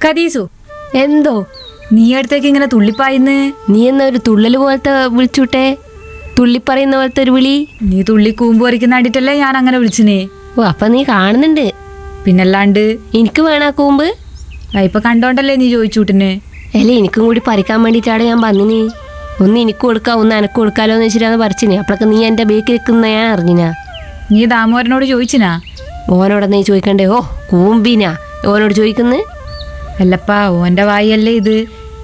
കദീസു എന്തോ നീ അടുത്തേക്ക് ഇങ്ങനെ തുള്ളിപ്പായിന്ന് നീ എന്നാ ഒരു തുള്ളൽ പോലത്തെ വിളിച്ചുട്ടെ തുള്ളി പറയുന്ന പോലത്തെ ഒരു വിളി നീ തുള്ളി കൂമ്പ് പറിക്കുന്ന കണ്ടിട്ടല്ലേ ഞാൻ അങ്ങനെ വിളിച്ചിനെ ഓ അപ്പൊ നീ കാണുന്നുണ്ട് പിന്നല്ലാണ്ട് എനിക്ക് വേണാ കൂമ്പ് ആ, ഇപ്പൊ കണ്ടോണ്ടല്ലേ നീ ചോദിച്ചൂട്ടിന് അല്ല എനിക്കും കൂടി പറിക്കാൻ വേണ്ടിയിട്ടാണ് ഞാൻ വന്നിനി ഒന്ന് എനിക്ക് കൊടുക്കാം ഒന്ന് എനക്ക് കൊടുക്കാലോ എന്ന് വെച്ചിട്ടാണ് പറിച്ചിനി അപ്പോഴൊക്കെ നീ എൻ്റെ ബേക്കിൽ നിൽക്കുന്ന ഞാൻ അറിഞ്ഞിനാ നീ ദാമോദരനോട് ചോദിച്ചിനാ ഓനോട് നീ ചോദിക്കണ്ടേ ഓ കൂമ്പിനാ ഓനോട് ചോദിക്കുന്നത് അല്ലപ്പാ ഓന്റെ വായല്ലേ ഇത്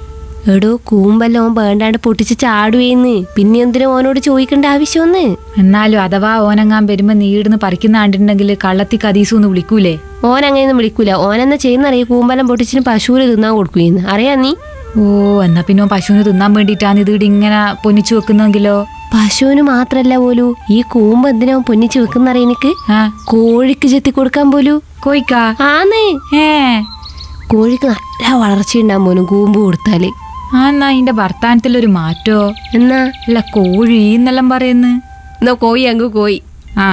എടോ കൂമ്പല്ല ഓൻ വേണ്ടാണ്ട് പൊട്ടിച്ച് ചാടുവേന്ന് പിന്നെ എന്തിനാ ഓനോട് ചോദിക്കേണ്ട ആവശ്യമൊന്ന് എന്നാലും അഥവാ ഓനങ്ങാൻ വരുമ്പോ നീ ഇടുന്ന് പറിക്കുന്ന കണ്ടിട്ടുണ്ടെങ്കിൽ കള്ളത്തി കദീസു എന്ന് വിളിക്കൂലേ ഓൻ അങ്ങനെയൊന്നും വിളിക്കൂല ഓനെന്നാ ചെയ്യുന്നറിയ കൂമ്പലം പൊട്ടിച്ചിന് പശുവിന് തിന്നാൻ കൊടുക്കുകയെന്ന് അറിയാ നീ ഓ എന്നാ പിന്നെ ഓൻ പശുവിന് തിന്നാൻ വേണ്ടിയിട്ടാണ് ഇത് ഇവിടെ ഇങ്ങനെ പൊന്നിച്ചു വെക്കുന്നെങ്കിലോ പശുവിന് മാത്രല്ല പോലൂ ഈ കൂമ്പ് എന്തിനാ ഓൻ പൊന്നിച്ച് വെക്കുന്നറിയ എനിക്ക് ആ കോഴിക്ക് ചെത്തി കൊടുക്കാൻ പോലൂ കോയിക്കാ ആന്നേ ഏ കോഴിക്ക് നല്ല വളർച്ചയുണ്ടാകും പോലും കൂമ്പ് കൊടുത്താല് ആ എന്നാ അതിന്റെ വർത്താനത്തിലൊരു മാറ്റോ എന്നാ അല്ല കോഴി എന്നെല്ലാം പറയുന്നു എന്നാ കോഴി അങ്ങ് കോഴി ആ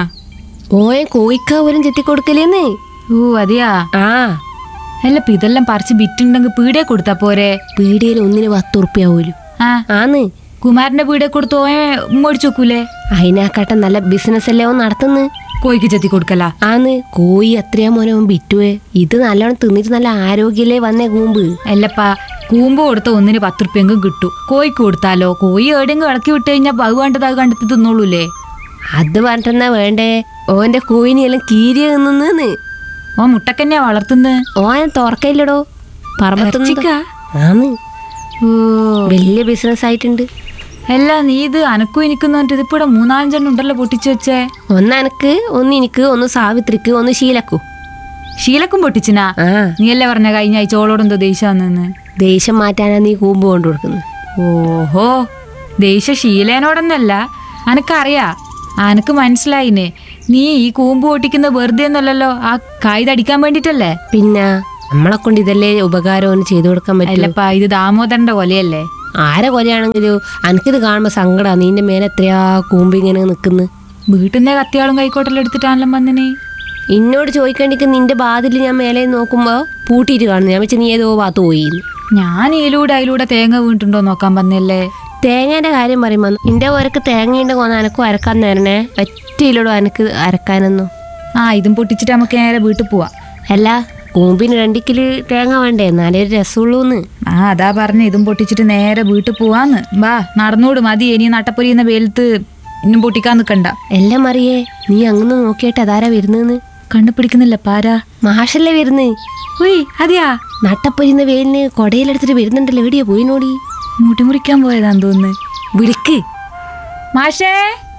ഓയെ കോഴിക്കാ പോലും ചെത്തി കൊടുക്കലേന്ന് ഓ അതെയാ ആ അല്ല ഇപ്പൊ ഇതെല്ലാം പറിച്ച് വിറ്റുണ്ടെങ്കിൽ പീടിയെ കൊടുത്താ പോരെ പീടികയിൽ ഒന്നിന് പത്ത് ഉറുപ്പ്യ പോലും ആ ആന്ന് കുമാരന്റെ പീടിയെ കൊടുത്ത് ഓയെ മേടിച്ചു വെക്കൂലേ അതിനാക്കാട്ടെ നല്ല ബിസിനസ് അല്ലേ ഓൻ നടത്തുന്നു കോഴിക്ക് ചെത്തി കൊടുക്കല ആന്ന് കോഴി എത്രയാ മോനെ ഓൻ വിറ്റുവേ ഇത് നല്ലോണം തിന്നിട്ട് നല്ല ആരോഗ്യല്ലേ വന്നേ കൂമ്പ് അല്ലപ്പാ കൂമ്പ് കൊടുത്ത ഒന്നിന് പത്ത് റുപ്യെങ്കിലും കിട്ടു കോഴിക്ക് കൊടുത്താലോ കോഴി എവിടെയെങ്കിലും ഇളക്കി വിട്ട് കഴിഞ്ഞാൽ അത് കണ്ടത് അത് കണ്ടെത്തി തിന്നോളൂലേ അത് പറഞ്ഞിട്ടെന്നാ വേണ്ടേ ഓന്റെ കോഴിനെല്ലാം കീരിയ നിന്നെന്ന് ഓ മുട്ടക്കന്നെയാ വളർത്തുന്നത് ഓൻ തുറക്കയില്ലടോ പറമ്പത്തുനിന്ന് ഇറച്ചിക്കാ? ആന്ന് ഓ വലിയ ബിസിനസ് ആയിട്ടുണ്ട് അല്ല നീ ഇത് അനക്കും എനിക്കും പറഞ്ഞിട്ട് ഇതിപ്പോ ഇവിടെ മൂന്നാലഞ്ചെണ്ണം ഉണ്ടല്ലോ പൊട്ടിച്ചു വെച്ചേ ഒന്ന് എനക്ക് ഒന്ന് എനിക്ക് ഒന്ന് സാവിത്രിക്ക് ഒന്ന് ശീലക്കൂ ശീലക്കും പൊട്ടിച്ചിനാ ആ നീയല്ലേ പറഞ്ഞ കഴിഞ്ഞ ആഴ്ച ഓളോടെന്തോ ദേഷ്യാന്ന് ദേഷ്യം മാറ്റാനാ നീ കൂമ്പ് കൊണ്ടു കൊടുക്കുന്നത് ഓഹോ ദേഷ്യ ശീലേനോടൊന്നല്ല അനക്കറിയാ അനക്ക് മനസ്സിലായിനെ നീ ഈ കൂമ്പ് പൊട്ടിക്കുന്ന വെറുതെ ഒന്നല്ലല്ലോ ആ കായ് തടിക്കാൻ വേണ്ടിട്ടല്ലേ പിന്നെ നമ്മളെ കൊണ്ട് ഇതല്ലേ ഉപകാരം ഒന്ന് ചെയ്തു കൊടുക്കാൻ പറ്റില്ല അല്ലപ്പാ ഇത് ദാമോദരന്റെ കൊലയല്ലേ ആരെ കൊലയാണെങ്കിലും അനക്കിത് കാണുമ്പോ സങ്കടാ നിന്റെ മേലെ എത്രയാ കൂമ്പ് ഇങ്ങനെ നിക്കുന്നു വീട്ടിന്റെ കത്തിയാളും കൈക്കോട്ടെല്ലാം എടുത്തിട്ടാണല്ലോ വന്നിന് എന്നോട് ചോദിക്കണ്ടിക്ക് നിന്റെ ബാതിൽ ഞാൻ മേലെ നോക്കുമ്പോ പൂട്ടിയിട്ട് കാണുന്നു ഞാൻ വെച്ച് നീ ഏതോ ഭാഗത്ത് പോയിന്ന് ഞാൻ ഇതിലൂടെ അതിലൂടെ തേങ്ങ വീണിട്ടുണ്ടോ നോക്കാൻ വന്നല്ലേ തേങ്ങേന്റെ കാര്യം പറയുമ്പോ നിന്റെ ഓരക്ക് തേങ്ങയുണ്ട് കൊന്ന് എനക്കും അരക്കാൻ തരണേ ഒറ്റയിലൂടെ എനക്ക് അരക്കാനൊന്നും ആ ഇതും പൊട്ടിച്ചിട്ട് നമുക്ക് നേരെ വീട്ടിൽ പോവാ അല്ല കൂമ്പിന് രണ്ടിക്കില് തേങ്ങ വേണ്ടേ എന്നാലേ ഒരു രസമുള്ളൂന്ന് ആ അതാ പറഞ്ഞ ഇതും പൊട്ടിച്ചിട്ട് നേരെ വീട്ടിൽ പോവാന്ന് വാ നടന്നൂട് മതി ഇനി നട്ടപ്പൊരിയുന്ന വെയിലത്ത് ഇന്നും പൊട്ടിക്കാൻ നിക്കണ്ട എല്ലാം അറിയേ നീ അങ്ങനെ നോക്കിയിട്ട് അതാരാ വരുന്നെന്ന് കണ്ണു പിടിക്കുന്നില്ല പാരാ മാഷല്ലേ വരുന്ന് ഉയ് അതെയാ നട്ടപ്പൊരിയുന്ന വെയിലിന് കൊടയിലെടുത്തിട്ട് വരുന്നുണ്ടല്ലോ എവിടെയാ പോയി നോടി മുടി മുറിക്കാൻ പോയതാന്ന് തോന്നുന്നു വിളിക്ക് മാഷേ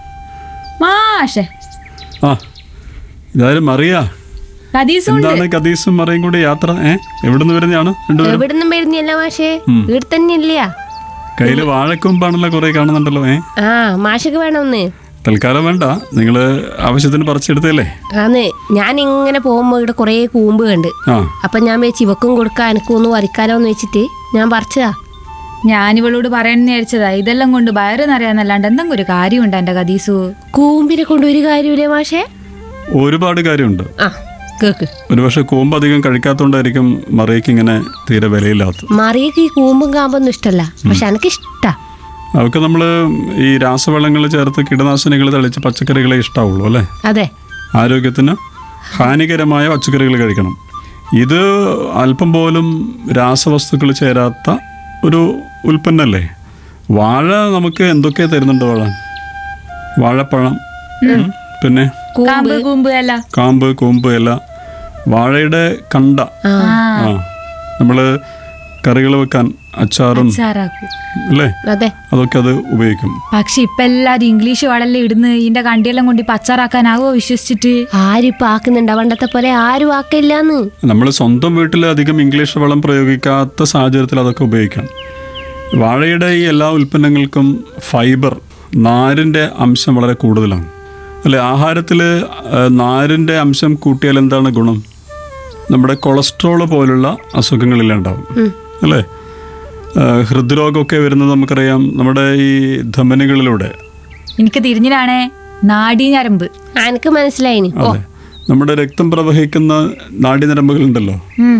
മാഷേ ആ ഇതായാലും മറിയാ കദീസും എന്താണ് കദീസും മറിയും കൂടി യാത്ര ഏ എവിടുന്ന് വരുന്നതാണ് രണ്ടുപേരും എവിടുന്നും വരുന്നില്ല മാഷേ വീട് തന്നെ ഇല്ല കയ്യിൽ വാഴക്കൊമ്പാണല്ലോ കുറെ കാണുന്നുണ്ടല്ലോ ഏ ആ മാഷക്ക് വേണമെന്ന് തൽക്കാലം വേണ്ട നിങ്ങൾ ആവശ്യത്തിന് പറിച്ചെടുത്തല്ലേ ആന്ന് ഞാൻ ഇങ്ങനെ പോകുമ്പോ ഇവിടെ കുറേ കൂമ്പ് കണ്ട് ആ അപ്പൊ ഞാൻ വെച്ച് ഇവക്കും കൊടുക്കാം എനക്കും ഒന്ന് വരിക്കാലോ എന്ന് വെച്ചിട്ട് ഞാൻ പറിച്ചതാ ഞാൻ ഇവളോട് പറയാൻ വിചാരിച്ചതാ ഇതെല്ലാം കൊണ്ട് വയറ് നിറയാന്നല്ലാണ്ട് എന്തെങ്കിലും ഒരു കാര്യമുണ്ട് എന്റെ കദീസു കൂമ്പിനെ കൊണ്ട് ഒരു കാര്യമില്ലേ മാഷേ ഒരുപാട് കാര്യമുണ്ട് ആ കേക്ക് ഒരുപക്ഷെ കൂമ്പ് അധികം കഴിക്കാത്തോണ്ടായിരിക്കും മറിയക്ക് ഇങ്ങനെ തീരെ വിലയില്ലാത്തത് മറിയക്ക് ഈ കൂമ്പും കാമ്പൊന്നും ഇഷ്ടല്ല പക്ഷെ എനിക്ക് ഇഷ്ടാ അവർക്ക് നമ്മൾ ഈ രാസവളങ്ങൾ ചേർത്ത് കീടനാശിനികൾ തളിച്ച് പച്ചക്കറികളെ ഇഷ്ടാവുള്ളൂ അല്ലേ അതെ ആരോഗ്യത്തിന് ഹാനികരമായ പച്ചക്കറികൾ കഴിക്കണം ഇത് അല്പം പോലും രാസവസ്തുക്കൾ ചേരാത്ത ഒരു ഉൽപ്പന്നല്ലേ വാഴ നമുക്ക് എന്തൊക്കെ തരുന്നുണ്ട് വാഴ വാഴപ്പഴം ഉം. പിന്നെ കാമ്പ് കൂമ്പ് അല്ല കാമ്പ് കൂമ്പ് ഇല വാഴയുടെ കണ്ട ആ ആ നമ്മൾ കറികൾ വെക്കാൻ അച്ചാറും സാറാക്കൂ അല്ലേ അതെ അതൊക്കെ അത് ഉപയോഗിക്കും പക്ഷെ ഇപ്പൊ എല്ലാരും ഇംഗ്ലീഷ് വളല്ലേ ഇടുന്ന് ഇതിന്റെ കണ്ടിയെല്ലാം കൊണ്ട് ഇപ്പൊ അച്ചാറാക്കാനാവോ വിശ്വസിച്ചിട്ട് ആരും ഇപ്പൊ ആക്കുന്നുണ്ട് പണ്ടത്തെ പോലെ ആരും ആക്കില്ലാന്ന് നമ്മൾ സ്വന്തം വീട്ടിൽ അധികം ഇംഗ്ലീഷ് വളം പ്രയോഗിക്കാത്ത സാഹചര്യത്തിൽ അതൊക്കെ ഉപയോഗിക്കാം വാഴയുടെ ഈ എല്ലാ ഉൽപ്പന്നങ്ങൾക്കും ഫൈബർ നാരിൻ്റെ അംശം വളരെ കൂടുതലാണ് അല്ലെ ആഹാരത്തിൽ നാരിൻ്റെ അംശം കൂട്ടിയാൽ എന്താണ് ഗുണം നമ്മുടെ കൊളസ്ട്രോൾ പോലുള്ള അസുഖങ്ങളില്ലാണ്ടാവും അല്ലേ ആ, ഹൃദ്രോഗമൊക്കെ വരുന്നത് നമുക്കറിയാം നമ്മുടെ ഈ ധമനികളിലൂടെ എനിക്ക് തിരിഞ്ഞിനാണേ നാഡീഞരമ്പ് ആ, എനിക്ക് മനസ്സിലായിനി ഓ അതെ നമ്മുടെ രക്തം പ്രവഹിക്കുന്ന നാഡീനരമ്പുകളുണ്ടല്ലോ ഉം.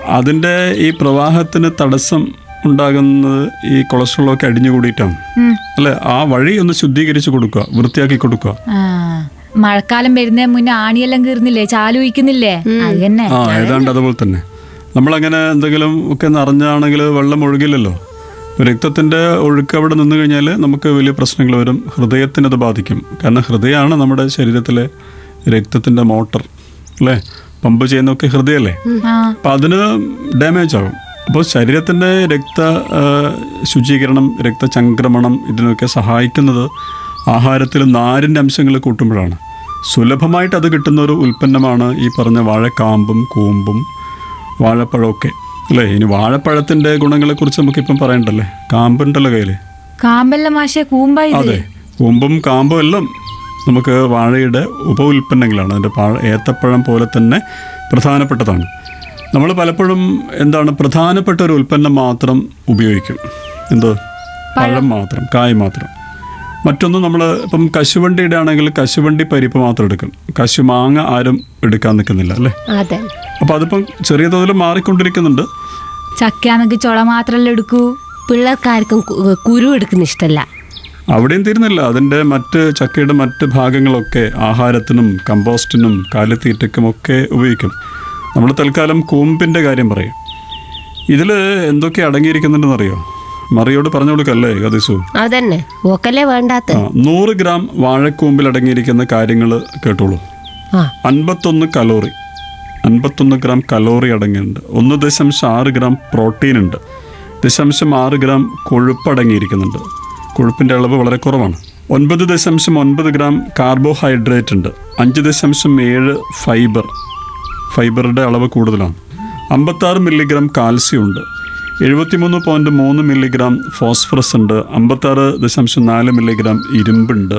അതിൻ്റെ ഈ പ്രവാഹത്തിന് തടസ്സം ഉണ്ടാകുന്നത് ഈ കൊളസ്ട്രോളൊക്കെ അടിഞ്ഞു കൂടിയിട്ടാണ് ഉം. അല്ലെ ആ വഴി ഒന്ന് ശുദ്ധീകരിച്ച് കൊടുക്കുക വൃത്തിയാക്കി കൊടുക്കുക ആ മഴക്കാലം വരുന്നതിന് മുന്നേ ആണിയെല്ലാം കീറുന്നില്ലേ ചാലു ഒഴിക്കുന്നില്ലേ അത് തന്നെ ആ ഏതാണ്ട് അതുപോലെ തന്നെ നമ്മളങ്ങനെ എന്തെങ്കിലും ഒക്കെ നിറഞ്ഞാണെങ്കിൽ വെള്ളം ഒഴുകില്ലല്ലോ രക്തത്തിൻ്റെ ഒഴുക്ക് അവിടെ നിന്ന് കഴിഞ്ഞാൽ നമുക്ക് വലിയ പ്രശ്നങ്ങൾ വരും ഹൃദയത്തിനത് ബാധിക്കും കാരണം ഹൃദയമാണ് നമ്മുടെ ശരീരത്തിലെ രക്തത്തിൻ്റെ മോട്ടർ അല്ലേ പമ്പ് ചെയ്യുന്നതൊക്കെ ഹൃദയമല്ലേ ആ അപ്പം അതിന് ഡാമേജ് ആകും അപ്പോൾ ശരീരത്തിൻ്റെ രക്ത ആ, ശുചീകരണം രക്തചംക്രമണം ഇതിനൊക്കെ സഹായിക്കുന്നത് ആഹാരത്തിൽ നാരിൻ്റെ അംശങ്ങൾ കൂട്ടുമ്പോഴാണ് സുലഭമായിട്ട് അത് കിട്ടുന്ന ഒരു ഉൽപ്പന്നമാണ് ഈ പറഞ്ഞ വാഴക്കാമ്പും കൂമ്പും വാഴപ്പഴമൊക്കെ അല്ലേ ഇനി വാഴപ്പഴത്തിൻ്റെ ഗുണങ്ങളെക്കുറിച്ച് നമുക്കിപ്പം പറയണ്ടല്ലേ കാമ്പുണ്ടല്ലോ കയ്യിൽ കാമ്പല്ല മാഷെ കൂമ്പാ ഇത് അതെ കൂമ്പും കാമ്പും എല്ലാം നമുക്ക് വാഴയുടെ ഉപ ഉൽപ്പന്നങ്ങളാണ് അതിൻ്റെ പാഴ ഏത്തപ്പഴം പോലെ തന്നെ പ്രധാനപ്പെട്ടതാണ് നമ്മൾ പലപ്പോഴും എന്താണ് പ്രധാനപ്പെട്ട ഒരു ഉൽപ്പന്നം മാത്രം ഉപയോഗിക്കും എന്തോ പഴം മാത്രം കായ് മാത്രം മറ്റൊന്നും നമ്മൾ ഇപ്പം കശുവണ്ടിയുടെ ആണെങ്കിൽ കശുവണ്ടി പരിപ്പ് മാത്രം എടുക്കും കശുമാങ്ങ ആരും എടുക്കാൻ നിൽക്കുന്നില്ല അല്ലേ അതെ അപ്പോൾ അതിപ്പം ചെറിയ തോതിൽ മാറിക്കൊണ്ടിരിക്കുന്നുണ്ട് ചക്കാന്നൊക്കെ ചുള മാത്രല്ലേ എടുക്കൂ പിള്ളേർക്കാർക്കും കു- കുരു എടുക്കുന്ന ഇഷ്ടമല്ല അവിടെയും തീരുന്നില്ല അതിൻ്റെ മറ്റ് ചക്കയുടെ മറ്റ് ഭാഗങ്ങളൊക്കെ ആഹാരത്തിനും കമ്പോസ്റ്റിനും കാലിത്തീറ്റയ്ക്കും ഒക്കെ ഉപയോഗിക്കും നമ്മൾ തൽക്കാലം കൂമ്പിൻ്റെ കാര്യം പറയും ഇതിൽ എന്തൊക്കെ അടങ്ങിയിരിക്കുന്നുണ്ടെന്ന് അറിയോ മറിയോട് പറഞ്ഞു കൊടുക്കല്ലേ കതിസു അതന്നെ ഓക്കല്ലേ വേണ്ടാത്ത ആ നൂറ് ഗ്രാം വാഴക്കൂമ്പിൽ അടങ്ങിയിരിക്കുന്ന കാര്യങ്ങൾ കേട്ടോളൂ ആ അൻപത്തൊന്ന് കലോറി അൻപത്തൊന്ന് ഗ്രാം കലോറി അടങ്ങിയിട്ടുണ്ട് ഒന്ന് ദശാംശം ആറ് ഗ്രാം പ്രോട്ടീൻ ഉണ്ട് ദശാംശം ആറ് ഗ്രാം കൊഴുപ്പ് അടങ്ങിയിരിക്കുന്നുണ്ട് കൊഴുപ്പിൻ്റെ അളവ് വളരെ കുറവാണ് ഒൻപത് ദശാംശം ഒൻപത് ഗ്രാം കാർബോഹൈഡ്രേറ്റ് ഉണ്ട് അഞ്ച് ദശാംശം ഏഴ് ഫൈബർ ഫൈബറുടെ അളവ് കൂടുതലാണ് അമ്പത്താറ് മില്ലിഗ്രാം കാൽസ്യം ഉണ്ട് എഴുപത്തിമൂന്ന് പോയിൻറ്റ് മൂന്ന് മില്ലിഗ്രാം ഫോസ്ഫറസ് ഉണ്ട് അമ്പത്താറ് ദശാംശം നാല് മില്ലിഗ്രാം ഇരുമ്പുണ്ട്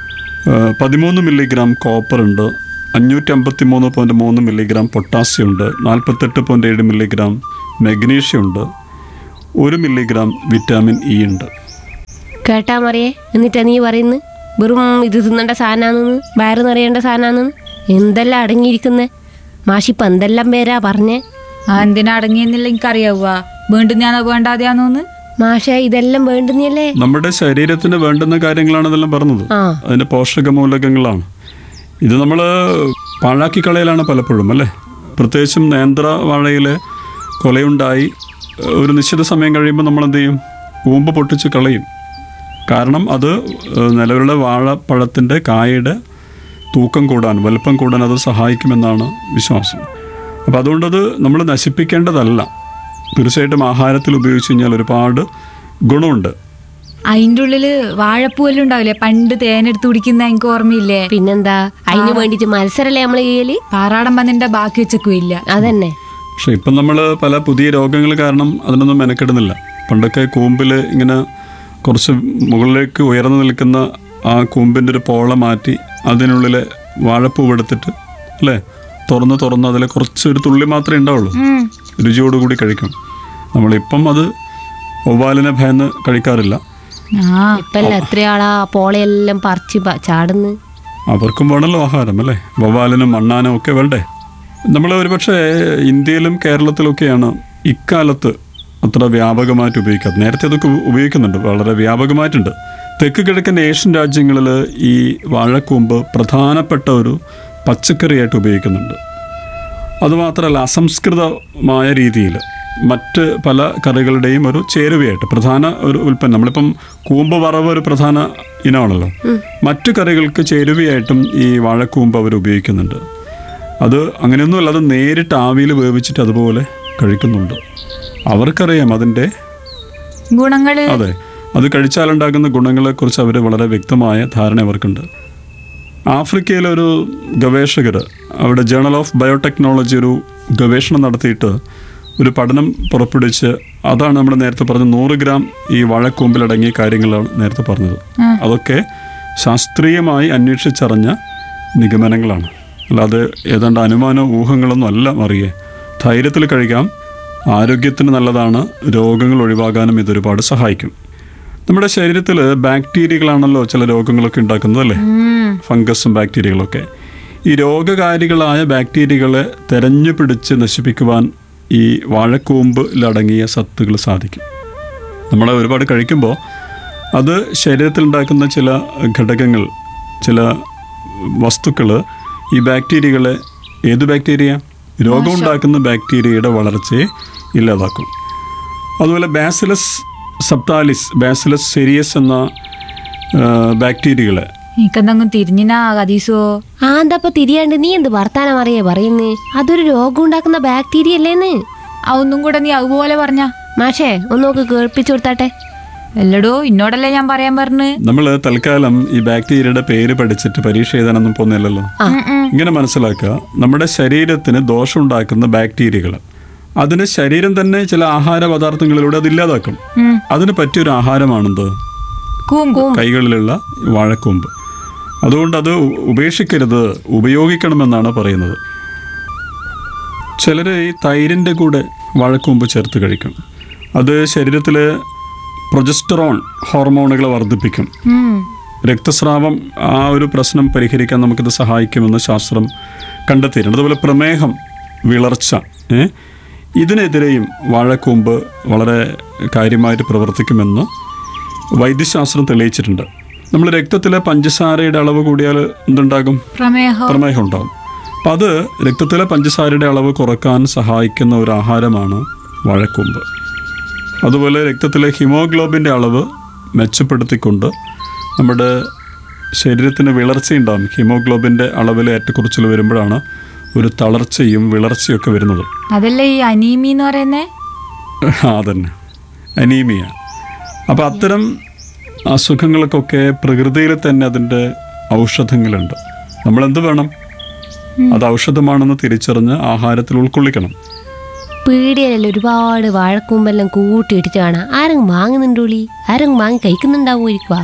ഏഹ് പതിമൂന്ന് മില്ലിഗ്രാം കോപ്പർ ഉണ്ട് അഞ്ഞൂറ്റി അമ്പത്തി മൂന്ന് പോയിൻറ്റ് മൂന്ന് മില്ലിഗ്രാം പൊട്ടാസ്യം ഉണ്ട് നാൽപ്പത്തെട്ട് പോയിൻറ്റ് ഏഴ് മില്ലിഗ്രാം മെഗ്നീഷ്യം ഉണ്ട് ഒരു മില്ലിഗ്രാം വിറ്റാമിൻ ഇ ഉണ്ട് കേട്ടാ മറിയേ എന്നിട്ടാ നീ പറയുന്നു വെറും ഇത് തിന്നേണ്ട സാധനമാണെന്ന് വയറ് നിറയേണ്ട സാധനമാണെന്ന് എന്തെല്ലാം അടങ്ങിയിരിക്കുന്നേ മാഷിപ്പം എന്തെല്ലാം പേരാ പറഞ്ഞേ ആ എന്തിനാ അടങ്ങിയെന്നില്ല എനിക്കറിയാവുക വീണ്ടുന്നാന്നോ വേണ്ടാതെയാന്നോന്ന് മാഷേ ഇതെല്ലാം വേണ്ടുന്നല്ലേ നമ്മുടെ ശരീരത്തിന് വേണ്ടുന്ന കാര്യങ്ങളാണ് ഇതെല്ലാം പറഞ്ഞത് ആ അതിൻ്റെ പോഷക മൂലകങ്ങളാണ് ഇത് നമ്മൾ പാഴാക്കി കളയലാണ് പലപ്പോഴും അല്ലേ പ്രത്യേകിച്ചും നേന്ത്ര വാഴയിൽ കൊലയുണ്ടായി ഏഹ് ഒരു നിശ്ചിത സമയം കഴിയുമ്പോൾ നമ്മൾ എന്ത് ചെയ്യും കൂമ്പ് പൊട്ടിച്ച് കളയും കാരണം അത് ഏഹ് നിലവിലുള്ള വാഴപ്പഴത്തിൻ്റെ കായയുടെ തൂക്കം കൂടാൻ വലുപ്പം കൂടാൻ അത് സഹായിക്കുമെന്നാണ് വിശ്വാസം അപ്പോൾ അതുകൊണ്ടത് നമ്മൾ നശിപ്പിക്കേണ്ടതല്ല തീർച്ചയായിട്ടും ആഹാരത്തിൽ ഉപയോഗിച്ച് കഴിഞ്ഞാൽ ഒരുപാട് ഗുണമുണ്ട് അതിൻ്റെ ഉള്ളില് വാഴപ്പൂവെല്ലാം ഉണ്ടാവില്ലേ പണ്ട് തേനെടുത്ത് കുടിക്കുന്ന എനിക്ക് ഓർമ്മയില്ലേ പിന്നെന്താ അതിന് വേണ്ടിട്ട് മത്സരല്ലേ നമ്മൾ ചെയ്യല് പാറാടൻ പന്നിന്റെ ബാക്കി വെച്ചേക്കും ഇല്ല അതന്നെ പക്ഷെ ഇപ്പം നമ്മൾ പല പുതിയ രോഗങ്ങൾ കാരണം അതിനൊന്നും മെനക്കെടുന്നില്ല പണ്ടൊക്കെ കൂമ്പിൽ ഇങ്ങനെ കുറച്ച് മുകളിലേക്ക് ഉയർന്നു നിൽക്കുന്ന ആ കൂമ്പിൻ്റെ ഒരു പോള മാറ്റി അതിനുള്ളിലെ വാഴപ്പൂവ് എടുത്തിട്ട് അല്ലേ തുറന്ന് തുറന്ന് അതിൽ കുറച്ച് ഒരു തുള്ളി മാത്രമേ ഉണ്ടാവുള്ളൂ ഉം. രുചിയോടുകൂടി കഴിക്കും നമ്മളിപ്പം അത് ഒവ്വാലിനെ ഭയന്ന് കഴിക്കാറില്ല ആ ഇപ്പല്ല എത്രയാളാ പോളയെല്ലാം പറിച്ച് പ- ചാടുന്ന് അവർക്കും വേണമല്ലോ ആഹാരം അല്ലേ വവ്വാലിനും മണ്ണാനും ഒക്കെ വേണ്ടേ നമ്മൾ ഒരുപക്ഷെ ഇന്ത്യയിലും കേരളത്തിലൊക്കെയാണ് ഇക്കാലത്ത് അത്ര വ്യാപകമായിട്ട് ഉപയോഗിക്കാറ് നേരത്തെ അതൊക്കെ ഉപ- ഉപയോഗിക്കുന്നുണ്ട് വളരെ വ്യാപകമായിട്ടുണ്ട് തെക്ക് കിഴക്കൻ ഏഷ്യൻ രാജ്യങ്ങളിൽ ഈ വാഴക്കൂമ്പ് പ്രധാനപ്പെട്ട ഒരു പച്ചക്കറിയായിട്ട് ഉപയോഗിക്കുന്നുണ്ട് അതുമാത്രമല്ല അസംസ്കൃതമായ രീതിയിൽ മറ്റ് പല കറികളുടെയും ഒരു ചേരുവയായിട്ട് പ്രധാന ഒരു ഉൽപ്പന്നം നമ്മളിപ്പം കൂമ്പ് വറവ് ഒരു പ്രധാന ഇനമാണല്ലോ മറ്റു കറികൾക്ക് ചേരുവയായിട്ടും ഈ വാഴക്കൂമ്പ് അവർ ഉപയോഗിക്കുന്നുണ്ട് അത് അങ്ങനെയൊന്നുമല്ല അത് നേരിട്ട് ആവിയിൽ വേവിച്ചിട്ട് അതുപോലെ കഴിക്കുന്നുണ്ട് അവർക്കറിയാം അതിൻ്റെ ഗുണങ്ങള് അതെ അത് കഴിച്ചാലുണ്ടാകുന്ന ഗുണങ്ങളെക്കുറിച്ച് അവർ വളരെ വ്യക്തമായ ധാരണ അവർക്കുണ്ട് ആഫ്രിക്കയിലെ ഒരു ഗവേഷകർ അവിടെ ജേണൽ ഓഫ് ബയോടെക്നോളജി ഒരു ഗവേഷണം നടത്തിയിട്ട് ഒരു പഠനം പുറപ്പെടുവിച്ച് അതാണ് നമ്മൾ നേരത്തെ പറഞ്ഞ നൂറ് ഗ്രാം ഈ വാഴക്കൂമ്പിലടങ്ങിയ കാര്യങ്ങളാണ് നേരത്തെ പറഞ്ഞത് അതൊക്കെ ശാസ്ത്രീയമായി അന്വേഷിച്ചറിഞ്ഞ നിഗമനങ്ങളാണ് അല്ലാതെ ഏതാണ്ട് അനുമാനോ ഊഹങ്ങളൊന്നും അല്ല മറിയേ ധൈര്യത്തിൽ കഴിക്കാം ആരോഗ്യത്തിന് നല്ലതാണ് രോഗങ്ങൾ ഒഴിവാകാനും ഇതൊരുപാട് സഹായിക്കും നമ്മുടെ ശരീരത്തിൽ ബാക്ടീരിയകളാണല്ലോ ചില രോഗങ്ങളൊക്കെ ഉണ്ടാക്കുന്നത് അല്ലേ ഫംഗസും ബാക്ടീരിയകളൊക്കെ ഈ രോഗകാരികളായ ബാക്ടീരിയകളെ തെരഞ്ഞു പിടിച്ച് നശിപ്പിക്കുവാൻ ഈ വാഴക്കൂമ്പിലടങ്ങിയ സത്തുകൾ സാധിക്കും നമ്മൾ ഒരുപാട് കഴിക്കുമ്പോൾ അത് ശരീരത്തിലുണ്ടാക്കുന്ന ചില ഘടകങ്ങൾ ചില വസ്തുക്കൾ ഈ ബാക്ടീരിയകളെ ഏത് ബാക്ടീരിയ രോഗമുണ്ടാക്കുന്ന ബാക്ടീരിയയുടെ വളർച്ചയെ ഇല്ലാതാക്കും അതുപോലെ ബാസിലസ് സപ്താലിസ് ബാസിലസ് സെരിയസ് എന്ന ആ, ബാക്ടീരിയകളെ എനിക്കെന്തെങ്കിലും തിരിഞ്ഞിനാ കതീസോ ആ എന്താപ്പ തിരിയാണ്ട് നീ എന്ത് വർത്താനം അറിയേ പറയുന്നേ അതൊരു രോഗം ഉണ്ടാക്കുന്ന ബാക്ടീരിയ അല്ലേന്ന് ആ ഒന്നും കൂടെ നീ അതുപോലെ പറഞ്ഞ മാഷേ ഒന്ന് നോക്ക് കേൾപ്പിച്ചു കൊടുത്താട്ടെ എല്ലടോ ഇന്നോടല്ലേ ഞാൻ പറയാൻ പറഞ്ഞു നമ്മൾ തൽക്കാലം ഈ ബാക്ടീരിയയുടെ പേര് പഠിച്ചിട്ട് പരീക്ഷ എഴുതാനൊന്നും പോകുന്നില്ലല്ലോ ഇങ്ങനെ മനസ്സിലാക്കുക നമ്മുടെ ശരീരത്തിന് ദോഷമുണ്ടാക്കുന്ന ബാക്ടീരിയകൾ അതിന് ശരീരം തന്നെ ചില ആഹാര പദാർത്ഥങ്ങളിലൂടെ അത് ഇല്ലാതാക്കും അതിന് പറ്റിയൊരു ആഹാരമാണെന്ത് കൂമ്പ് കൈകളിലുള്ള വാഴക്കൂമ്പ് അതുകൊണ്ട് അത് ഉ- ഉപേക്ഷിക്കരുത് ഉപയോഗിക്കണമെന്നാണ് പറയുന്നത് ചിലർ ഈ തൈരിൻ്റെ കൂടെ വാഴക്കൂമ്പ് ചേർത്ത് കഴിക്കും അത് ശരീരത്തിലെ പ്രൊജസ്റ്ററോൺ ഹോർമോണുകളെ വർദ്ധിപ്പിക്കും ഉം. രക്തസ്രാവം ആ ഒരു പ്രശ്നം പരിഹരിക്കാൻ നമുക്കിത് സഹായിക്കുമെന്ന് ശാസ്ത്രം കണ്ടെത്തിയിട്ടുണ്ട് അതുപോലെ പ്രമേഹം വിളർച്ച ഏ? ഇതിനെതിരെയും വാഴക്കൂമ്പ് വളരെ കാര്യമായിട്ട് പ്രവർത്തിക്കുമെന്ന് വൈദ്യശാസ്ത്രം തെളിയിച്ചിട്ടുണ്ട് നമ്മൾ രക്തത്തിലെ പഞ്ചസാരയുടെ അളവ് കൂടിയാൽ എന്തുണ്ടാകും പ്രമേഹം പ്രമേഹം ഉണ്ടാകും അപ്പം അത് രക്തത്തിലെ പഞ്ചസാരയുടെ അളവ് കുറക്കാൻ സഹായിക്കുന്ന ഒരു ആഹാരമാണ് വാഴക്കൂമ്പ് അതുപോലെ രക്തത്തിലെ ഹിമോഗ്ലോബിൻ്റെ അളവ് മെച്ചപ്പെടുത്തിക്കൊണ്ട് നമ്മുടെ ശരീരത്തിന് വിളർച്ചയുണ്ടാകും ഹിമോഗ്ലോബിൻ്റെ അളവിൽ ഏറ്റക്കുറച്ചിൽ വരുമ്പോഴാണ് ഒരു തളർച്ചയും വിളർച്ചയൊക്കെ വരുന്നത് അതല്ലേ ഈ അനീമി എന്ന് പറയുന്നേ ആ തന്നെ അനീമിയ അപ്പം അത്തരം അസുഖങ്ങൾക്കൊക്കെ പ്രകൃതിയിൽ തന്നെ അതിൻ്റെ ഔഷധങ്ങളുണ്ട് നമ്മളെന്ത് വേണം അത് ഔഷധമാണെന്ന് തിരിച്ചറിഞ്ഞ് ആഹാരത്തിൽ ഉൾക്കൊള്ളിക്കണം പീടിയല്ലേ ഒരുപാട് വാഴക്കൂമ്പെല്ലാം കൂട്ടിയിട്ടിട്ട് കാണാം ആരെങ്കിലും വാങ്ങുന്നുണ്ടോളി ആരെങ്കിലും വാങ്ങി കഴിക്കുന്നുണ്ടാവുമായിരിക്കുവാ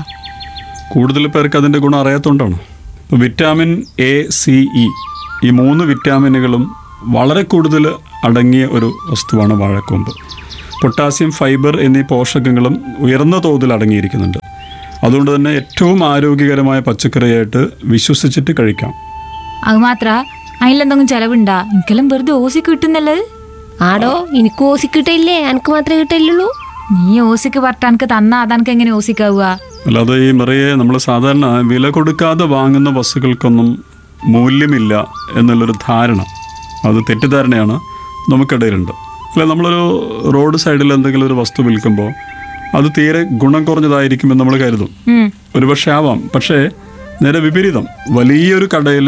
കൂടുതൽ പേർക്ക് അതിൻ്റെ ഗുണം അറിയാത്തതുകൊണ്ടാണ് ഇപ്പോൾ വിറ്റാമിൻ എ സി ഇ ഈ മൂന്ന് വിറ്റാമിനുകളും വളരെ കൂടുതൽ അടങ്ങിയ ഒരു വസ്തുവാണ് വാഴക്കൂമ്പ് പൊട്ടാസ്യം ഫൈബർ എന്നീ പോഷകങ്ങളും ഉയർന്ന തോതിൽ അടങ്ങിയിരിക്കുന്നുണ്ട് അതുകൊണ്ട് തന്നെ ഏറ്റവും ആരോഗ്യകരമായ പച്ചക്കറിയായിട്ട് വിശ്വസിച്ചിട്ട് കഴിക്കാം അത് മാത്ര അതിലെന്തെങ്കിലും ചെലവുണ്ടാ എനിക്കെല്ലാം വെറുതെ ഓസിക്ക് കിട്ടുന്നല്ലത് ആടോ എനിക്ക് ഓസി കിട്ടില്ലേ എനിക്ക് മാത്രമേ കിട്ടില്ലുള്ളൂ നീ ഓസിക്ക് പറഞ്ഞ എനിക്ക് തന്നാ അതെനിക്ക് എങ്ങനെ ഓസിക്കാവുക അല്ലാതെ ഈ മറിയെ നമ്മൾ സാധാരണ വില കൊടുക്കാതെ വാങ്ങുന്ന വസ്തുക്കൾക്കൊന്നും മൂല്യമില്ല എന്നുള്ളൊരു ധാരണ അത് തെറ്റിദ്ധാരണയാണ് നമുക്കിടയിലുണ്ട് അല്ല നമ്മളൊരു റോഡ് സൈഡിൽ എന്തെങ്കിലും ഒരു വസ്തു വിൽക്കുമ്പോൾ അത് തീരെ ഗുണം കുറഞ്ഞതായിരിക്കുമെന്ന് നമ്മൾ കരുതും ഉം. ഒരുപക്ഷെ ആവാം പക്ഷേ നേരെ വിപരീതം വലിയൊരു കടയിൽ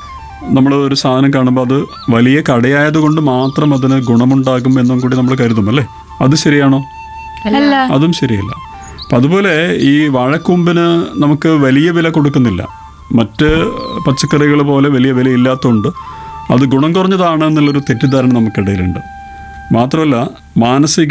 നമ്മൾ ഒരു സാധനം കാണുമ്പോൾ അത് വലിയ കടയായതുകൊണ്ട് മാത്രം അതിന് ഗുണമുണ്ടാകും എന്നും കൂടി നമ്മൾ കരുതും അല്ലേ അത് ശരിയാണോ അല്ല അതും ശരിയല്ല അപ്പം അതുപോലെ ഈ വാഴക്കൂമ്പിന് നമുക്ക് വലിയ വില കൊടുക്കുന്നില്ല മറ്റ് പച്ചക്കറികൾ പോലെ വലിയ വില ഇല്ലാത്തതുകൊണ്ട് അത് ഗുണം കുറഞ്ഞതാണ് എന്നുള്ളൊരു തെറ്റിദ്ധാരണ നമുക്കിടയിലുണ്ട് മാത്രമല്ല മാനസിക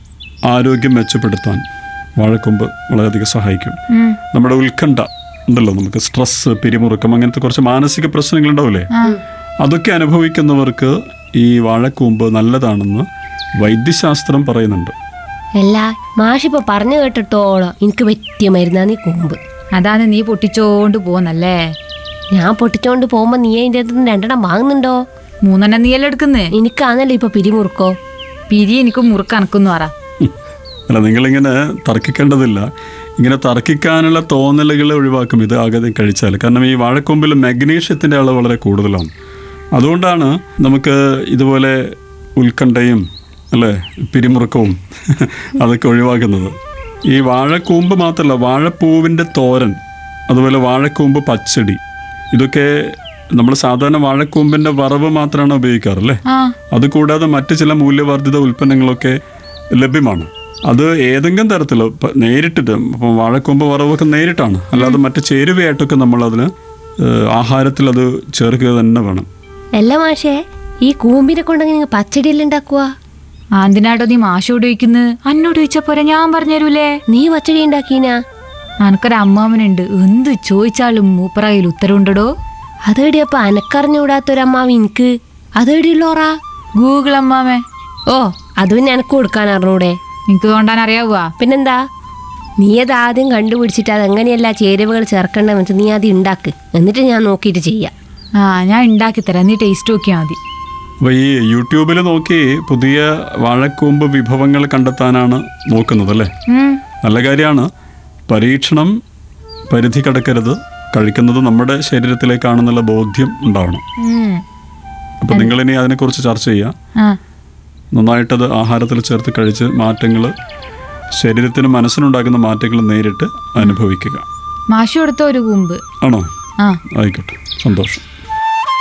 ആരോഗ്യം മെച്ചപ്പെടുത്താൻ വാഴക്കൂമ്പ് വളരെയധികം സഹായിക്കും ഉം. നമ്മുടെ ഉത്കണ്ഠ ഉണ്ടല്ലോ നമുക്ക് സ്ട്രെസ് പിരിമുറുക്കം അങ്ങനത്തെ കുറച്ച് മാനസിക പ്രശ്നങ്ങൾ ഉണ്ടാവില്ലേ അതൊക്കെ അനുഭവിക്കുന്നവർക്ക് ഈ വാഴക്കൂമ്പ് നല്ലതാണെന്ന് വൈദ്യശാസ്ത്രം പറയുന്നുണ്ട് അല്ല മാഷിപ്പോ പറഞ്ഞു കേട്ടിട്ടോളോ എനിക്ക് പറ്റിയ മരുന്നാന്ന് ഈ കൂമ്പ് അതാണ് നീ പൊട്ടിച്ചോണ്ട് പോന്നല്ലേ ഞാൻ പൊട്ടിച്ചോണ്ട് പോകുമ്പോ നീ അതിൻ്റെ അടുത്ത് നിന്ന് രണ്ടെണ്ണം വാങ്ങുന്നുണ്ടോ മൂന്നെണ്ണം നീയല്ലേ എടുക്കുന്നേ എനിക്കാന്നല്ലോ ഇപ്പൊ പിരിമുറുക്കോ പിരി എനിക്ക് മുറുക്ക് അനക്കുന്നു പറ ഉം. അല്ല നിങ്ങളിങ്ങനെ തർക്കിക്കേണ്ടതില്ല ഇങ്ങനെ തർക്കിക്കാനുള്ള തോന്നലുകൾ ഒഴിവാക്കും ഇത് ആകെ കഴിച്ചാൽ കാരണം ഈ വാഴക്കൊമ്പിൽ മഗ്നീഷ്യത്തിൻ്റെ അളവ് വളരെ കൂടുതലാണ് അതുകൊണ്ടാണ് നമുക്ക് ഇതുപോലെ ഉത്കണ്ഠയും അല്ലേ പിരിമുറുക്കവും അതൊക്കെ ഒഴിവാക്കുന്നത് ഈ വാഴക്കൂമ്പ് മാത്രമല്ല വാഴപ്പൂവിൻ്റെ തോരൻ അതുപോലെ വാഴക്കൂമ്പ് പച്ചടി ഇതൊക്കെ നമ്മൾ സാധാരണ വാഴക്കൂമ്പിൻ്റെ വറവ് മാത്രമാണ് ഉപയോഗിക്കാറല്ലേ ആ അതുകൂടാതെ മറ്റ് ചില മൂല്യവർദ്ധിത ഉൽപ്പന്നങ്ങളൊക്കെ ലഭ്യമാണ് അത് ഏതെങ്കിലും തരത്തിൽ നേരിട്ടിട്ട് ഇപ്പം വാഴക്കൊമ്പ് വറവൊക്കെ നേരിട്ടാണ് അല്ലാതെ മറ്റ് ചേരുവയായിട്ടൊക്കെ നമ്മൾ അതിന് ആഹാരത്തിൽ അത് ചേർക്കുക തന്നെ വേണം അല്ല മാഷേ ഈ കൂമ്പിനെ കൊണ്ടെങ്കിൽ നിങ്ങൾ പച്ചടിയെല്ലാം ഉണ്ടാക്കുവാ ആ, എന്തിനാട്ടോ നീ മാഷോട് ചോദിക്കുന്നത് അന്നോട് ചോദിച്ച പോരെ ഞാൻ പറഞ്ഞുതരൂലേ നീ പച്ചടി ഉണ്ടാക്കീനാ അനക്കൊരു അമ്മാവനുണ്ട് എന്ത് ചോദിച്ചാലും മൂപ്പറയിൽ ഉത്തരവുണ്ടടോ അതേടിയപ്പ അനക്കറിഞ്ഞുകൂടാത്തൊരമ്മാവ് എനിക്ക് അതേടിയുള്ളോറാ ഗൂഗിൾ അമ്മാമേ ഓ അത് പിന്നെ എനക്ക് കൊടുക്കാൻ അറിഞ്ഞൂടെ നിനക്ക് തോണ്ടാൻ അറിയാവുക പിന്നെന്താ നീ അത് ആദ്യം കണ്ടുപിടിച്ചിട്ട് അത് എങ്ങനെയല്ല ചേരുവകൾ ചേർക്കേണ്ടതെന്ന് വെച്ചാൽ നീ അത് ഉണ്ടാക്ക് എന്നിട്ട് ഞാൻ നോക്കിയിട്ട് ചെയ്യാം ആ ഞാൻ ഉണ്ടാക്കി തരാം നീ ടേസ്റ്റ് നോക്കിയാൽ മതി അപ്പോൾ ഈ യൂട്യൂബിൽ നോക്കി പുതിയ വാഴക്കൂമ്പ് വിഭവങ്ങൾ കണ്ടെത്താനാണ് നോക്കുന്നത് അല്ലേ ഉം. നല്ല കാര്യമാണ് പരീക്ഷണം പരിധി കടക്കരുത് കഴിക്കുന്നത് നമ്മുടെ ശരീരത്തിലേക്കാണെന്നുള്ള ബോധ്യം ഉണ്ടാവണം ഉം. അപ്പോൾ നിങ്ങളിനി അതിനെക്കുറിച്ച് ചർച്ച ചെയ്യുക ആ നന്നായിട്ടത് ആഹാരത്തിൽ ചേർത്ത് കഴിച്ച് മാറ്റങ്ങൾ ശരീരത്തിനും മനസ്സിനുണ്ടാക്കുന്ന മാറ്റങ്ങൾ നേരിട്ട് അനുഭവിക്കുക മാഷു കൊടുത്ത ഒരു കൂമ്പ് ആണോ ആ ആയിക്കോട്ടെ സന്തോഷം